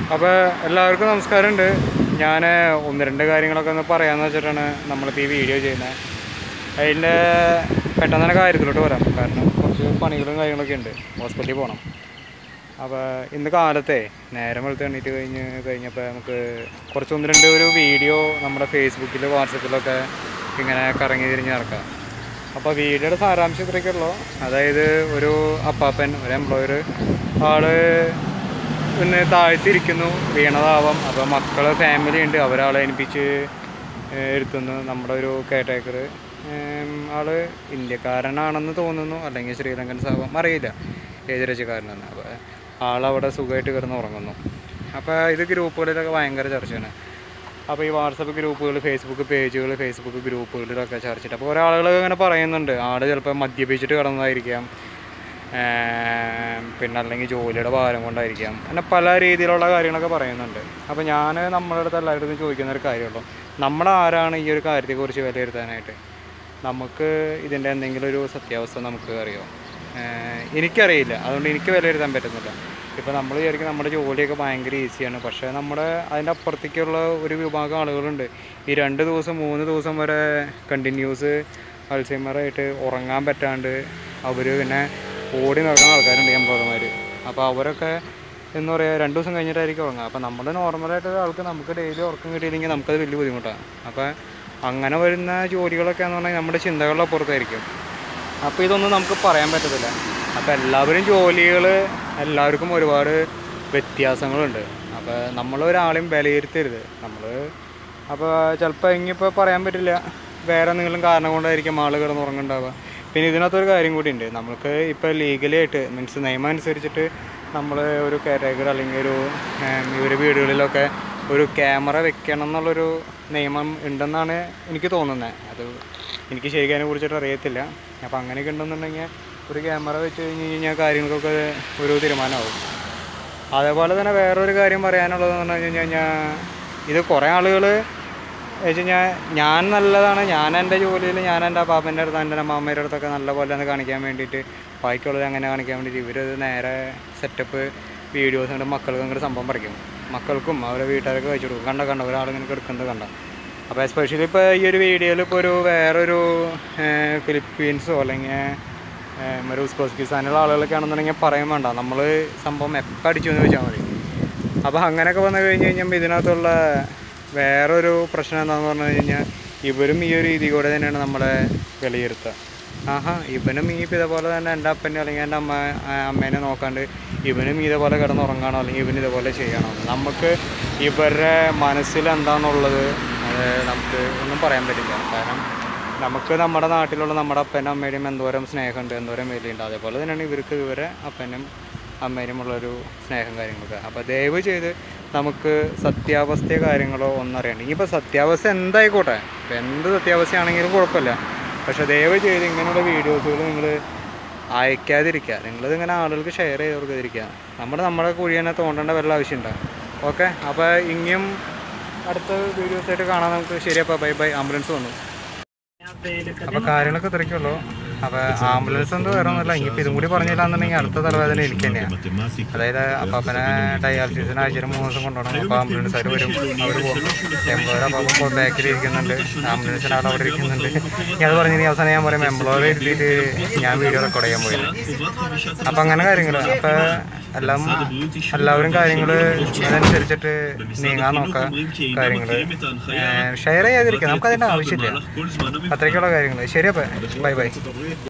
അപ്പോൾ എല്ലാവർക്കും നമസ്കാരമുണ്ട് ഞാൻ ഒന്ന് രണ്ട് കാര്യങ്ങളൊക്കെ ഒന്ന് പറയാമെന്ന് വെച്ചിട്ടാണ് നമ്മളിപ്പോൾ ഈ വീഡിയോ ചെയ്യുന്നത് അതിൻ്റെ പെട്ടെന്ന് തന്നെ കാര്യത്തിലോട്ട് വരാം കാരണം കുറച്ച് പണികളും കാര്യങ്ങളൊക്കെ ഉണ്ട് ഹോസ്പിറ്റലിൽ പോകണം അപ്പോൾ ഇന്ന് കാലത്തെ നേരം വെളുത്ത് എണ്ണീറ്റ് കഴിഞ്ഞ് കഴിഞ്ഞപ്പോൾ നമുക്ക് കുറച്ച് ഒന്ന് രണ്ട് ഒരു വീഡിയോ നമ്മുടെ ഫേസ്ബുക്കിൽ വാട്സപ്പിലൊക്കെ ഇങ്ങനെ കറങ്ങി തിരിഞ്ഞ് നടക്കാം അപ്പോൾ വീഡിയോയുടെ സാരാംശം ഇത്രയൊക്കെയുള്ളൂ അതായത് ഒരു അപ്പാപ്പൻ ഒരു എംപ്ലോയർ ആള് പിന്നെ താഴ്ത്തിരിക്കുന്നു വീണതാവാം അപ്പോൾ മക്കൾ ഫാമിലി ഉണ്ട് അവരാളെ ഏൽപ്പിച്ച് ഏഹ് എടുത്തുന്നു നമ്മുടെ ഒരു കെയർടേക്കർ ആള് ഇന്ത്യക്കാരനാണെന്ന് തോന്നുന്നു അല്ലെങ്കിൽ ശ്രീലങ്കൻസ് ആവാം അറിയില്ല ഏത് രാജ്യക്കാരനാണ് അപ്പോൾ ആളവിടെ സുഖമായിട്ട് കിടന്ന് ഉറങ്ങുന്നു അപ്പോൾ ഇത് ഗ്രൂപ്പുകളിലൊക്കെ ഭയങ്കര ചർച്ചയാണ് അപ്പോൾ ഈ വാട്സപ്പ് ഗ്രൂപ്പുകൾ ഫേസ്ബുക്ക് പേജുകൾ ഫേസ്ബുക്ക് ഗ്രൂപ്പുകളിലൊക്കെ ചർച്ചയിട്ട് അപ്പോൾ ഓരോ ആളുകൾ ഇങ്ങനെ പറയുന്നുണ്ട് ആൾ ചിലപ്പോൾ മദ്യപിച്ചിട്ട് കിടന്നതായിരിക്കാം ഏം, പിന്നെ അല്ലെങ്കിൽ ജോലിയുടെ ഭാരം കൊണ്ടായിരിക്കാം അങ്ങനെ പല രീതിയിലുള്ള കാര്യങ്ങളൊക്കെ പറയുന്നുണ്ട് അപ്പോൾ ഞാൻ നമ്മളുടെ അടുത്ത് എല്ലാവരുടെ അടുത്തും ചോദിക്കുന്ന ഒരു കാര്യമുള്ളൂ നമ്മൾ ആരാണ് ഈ ഒരു കാര്യത്തെക്കുറിച്ച് വിലയിരുത്താനായിട്ട് നമുക്ക് ഇതിൻ്റെ എന്തെങ്കിലും ഒരു സത്യാവസ്ഥ നമുക്ക് അറിയോ ഏഹ് എനിക്കറിയില്ല അതുകൊണ്ട് എനിക്ക് വിലയിരുത്താൻ പറ്റുന്നില്ല ഇപ്പോൾ നമ്മൾ വിചാരിക്കും നമ്മുടെ ജോലിയൊക്കെ ഭയങ്കര ഈസിയാണ് പക്ഷേ നമ്മുടെ അതിൻ്റെ അപ്പുറത്തേക്കുള്ള ഒരു വിഭാഗം ആളുകളുണ്ട് ഈ രണ്ട് ദിവസം മൂന്ന് ദിവസം വരെ കണ്ടിന്യൂസ് അൾസൈമറായിട്ട് ഉറങ്ങാൻ പറ്റാണ്ട് അവർ പിന്നെ ഓടി നടക്കുന്ന ആൾക്കാരുണ്ട് എംപ്ലോയർമാർ അപ്പോൾ അവരൊക്കെ എന്ന് പറയുക രണ്ട് ദിവസം കഴിഞ്ഞിട്ടായിരിക്കും ഉറങ്ങുക അപ്പോൾ നമ്മൾ നോർമലായിട്ട് ഒരാൾക്ക് നമുക്ക് ഡെയിലി ഉറക്കം കിട്ടിയില്ലെങ്കിൽ നമുക്കത് വലിയ ബുദ്ധിമുട്ടാണ് അപ്പോൾ അങ്ങനെ വരുന്ന ജോലികളൊക്കെ എന്ന് പറഞ്ഞാൽ നമ്മുടെ ചിന്തകളുടെ അപ്പുറത്തായിരിക്കും അപ്പോൾ ഇതൊന്നും നമുക്ക് പറയാൻ പറ്റത്തില്ല അപ്പോൾ എല്ലാവരും ജോലികൾ എല്ലാവർക്കും ഒരുപാട് വ്യത്യാസങ്ങളുണ്ട് അപ്പോൾ നമ്മൾ ഒരാളെയും വിലയിരുത്തരുത് നമ്മൾ അപ്പോൾ ചിലപ്പോൾ ഇനിയിപ്പോൾ പറയാൻ പറ്റില്ല വേറെ എന്തെങ്കിലും കാരണം കൊണ്ടായിരിക്കും ആൾ കിടന്നുറങ്ങുന്നുണ്ടാവുക പിന്നെ ഇതിനകത്തൊരു കാര്യം കൂടി ഉണ്ട് നമുക്ക് ഇപ്പോൾ ലീഗലി ആയിട്ട് മീൻസ് നിയമം അനുസരിച്ചിട്ട് നമ്മൾ ഒരു കെയർടേക്കർ അല്ലെങ്കിൽ ഒരു ഏം, ഇവർ വീടുകളിലൊക്കെ ഒരു ക്യാമറ വെക്കണം എന്നുള്ളൊരു നിയമം ഉണ്ടെന്നാണ് എനിക്ക് തോന്നുന്നത് അത് എനിക്ക് ശരിക്കും അതിനെ കുറിച്ചിട്ട് അറിയത്തില്ല അപ്പോൾ അങ്ങനെയൊക്കെ ഉണ്ടെന്നുണ്ടെങ്കിൽ ഒരു ക്യാമറ വെച്ച് കഴിഞ്ഞ് കഴിഞ്ഞാൽ കാര്യങ്ങൾക്കൊക്കെ ഒരു തീരുമാനമാവും അതേപോലെ തന്നെ വേറൊരു കാര്യം പറയാനുള്ളതെന്ന് പറഞ്ഞു കഴിഞ്ഞാൽ ഇത് കുറേ ആളുകൾ വെച്ച് കഴിഞ്ഞാൽ ഞാൻ നല്ലതാണ് ഞാൻ എൻ്റെ ജോലിയിൽ ഞാൻ എൻ്റെ പാപ്പൻ്റെ അടുത്ത് എൻ്റെ അമ്മാമ്മയുടെ അടുത്തൊക്കെ നല്ല പോലെ ഒന്ന് കാണിക്കാൻ വേണ്ടിയിട്ട് ബാക്കിയുള്ളത് അങ്ങനെ കാണിക്കാൻ വേണ്ടിയിട്ട് ഇവരത് നേരെ സെറ്റപ്പ് വീഡിയോസ് കണ്ട് മക്കൾക്ക് അങ്ങോട്ട് സംഭവം പറിക്കും മക്കൾക്കും അവരെ വീട്ടുകാരൊക്കെ വെച്ചു കൊടുക്കും കണ്ട കണ്ട ഒരാളിങ്ങനെ കിടക്കുന്നത് കണ്ട അപ്പോൾ എസ്പെഷ്യലി ഇപ്പോൾ ഈ ഒരു വീഡിയോയിൽ ഇപ്പോൾ ഒരു വേറൊരു ഏഹ്, ഫിലിപ്പീൻസോ അല്ലെങ്കിൽ ഏഹ്, ഒരു ഉസ്ബെക്കിസ്ഥാനിലുള്ള ആളുകളൊക്കെ ആണെന്നുണ്ടെങ്കിൽ പറയാൻ വേണ്ട നമ്മൾ സംഭവം എപ്പോൾ അടിച്ചു എന്ന് ചോദിച്ചാൽ മതി അപ്പോൾ അങ്ങനെയൊക്കെ വന്നു കഴിഞ്ഞ് കഴിഞ്ഞാൽ ഇതിനകത്തുള്ള വേറൊരു പ്രശ്നം എന്താണെന്ന് പറഞ്ഞു കഴിഞ്ഞാൽ ഇവരും ഈ ഒരു രീതി കൂടെ തന്നെയാണ് നമ്മളെ വിലയിരുത്തുക ആഹാ ഇവനും ഈ ഇതേപോലെ തന്നെ എൻ്റെ അപ്പനെ അല്ലെങ്കിൽ എൻ്റെ അമ്മ ആ, അമ്മേനെ നോക്കാണ്ട് ഇവനും ഇതേപോലെ കിടന്നുറങ്ങാണോ അല്ലെങ്കിൽ ഇവന് ഇതേപോലെ ചെയ്യണോ നമുക്ക് ഇവരുടെ മനസ്സിൽ എന്താണെന്നുള്ളത് അത് നമുക്ക് ഒന്നും പറയാൻ പറ്റില്ല കാരണം നമുക്ക് നമ്മുടെ നാട്ടിലുള്ള നമ്മുടെ അപ്പനും അമ്മയുടെയും എന്തോരം സ്നേഹമുണ്ട് എന്തോരം വിലയുണ്ട് അതേപോലെ തന്നെയാണ് ഇവർക്ക് ഇവരെ അപ്പനും അമ്മേനുമുള്ളൊരു സ്നേഹം കാര്യങ്ങളൊക്കെ അപ്പോൾ ദയവ് ചെയ്ത് നമുക്ക് സത്യാവസ്ഥയോ കാര്യങ്ങളോ ഒന്നും അറിയണ്ട ഇനിയിപ്പോൾ സത്യാവസ്ഥ എന്തായിക്കോട്ടെ ഇപ്പം എന്ത് സത്യാവസ്ഥയാണെങ്കിലും കുഴപ്പമില്ല പക്ഷേ ദയവ് ചെയ്ത് ഇങ്ങനെയുള്ള വീഡിയോസുകൾ നിങ്ങൾ അയക്കാതിരിക്കുക നിങ്ങളിത് ഇങ്ങനെ ആളുകൾക്ക് ഷെയർ ചെയ്ത് കൊടുക്കാതിരിക്കുക നമ്മൾ നമ്മുടെ കുഴി തന്നെ തോണ്ടേണ്ട വല്ല ആവശ്യമുണ്ടോ ഓക്കെ അപ്പോൾ ഇനിയും അടുത്ത വീഡിയോസായിട്ട് കാണാൻ നമുക്ക് ശരിയപ്പോൾ ബൈ ബൈ ആംബുലൻസ് വന്നു അപ്പോൾ കാര്യങ്ങളൊക്കെ ഇത്രയ്ക്കുള്ളൂ അപ്പോൾ ആംബുലൻസ് ഒന്നും വേറെ ഒന്നുമില്ല ഇനിയിപ്പോൾ ഇതും കൂടി പറഞ്ഞില്ലാന്നുണ്ടെങ്കിൽ അടുത്ത തലവേദന എനിക്ക് തന്നെയാണ് അതായത് അപ്പാപ്പനെ ഡയാലിസിസിന് ആഴ്ചയിൽ മൂന്ന് ദിവസം കൊണ്ടുപോകണം അപ്പോൾ ആംബുലൻസുകാർ വരും അവർ പോകും എംപ്ലോയർ അപ്പം ബാക്കിൽ ഇരിക്കുന്നുണ്ട് ആംബുലൻസിന് ആൾ അവിടെ ഇരിക്കുന്നുണ്ട് ഞാൻ അത് പറഞ്ഞ് ഇനി അവസാനം ഞാൻ പറയും എംപ്ലോയർ ഇരുത്തിയിട്ട് ഞാൻ വീഡിയോ റെക്കോർഡ് ചെയ്യാൻ പോയത് അപ്പം അങ്ങനെ കാര്യങ്ങൾ അപ്പോൾ എല്ലാം എല്ലാവരും കാര്യങ്ങൾ അതനുസരിച്ചിട്ട് നീങ്ങാൻ നോക്കുക കാര്യങ്ങൾ ഷെയർ ചെയ്യാതിരിക്കുക നമുക്കതിൻ്റെ ആവശ്യമില്ല അത്രയ്ക്കുള്ള കാര്യങ്ങൾ ശരി അപ്പോൾ ബൈ ബൈ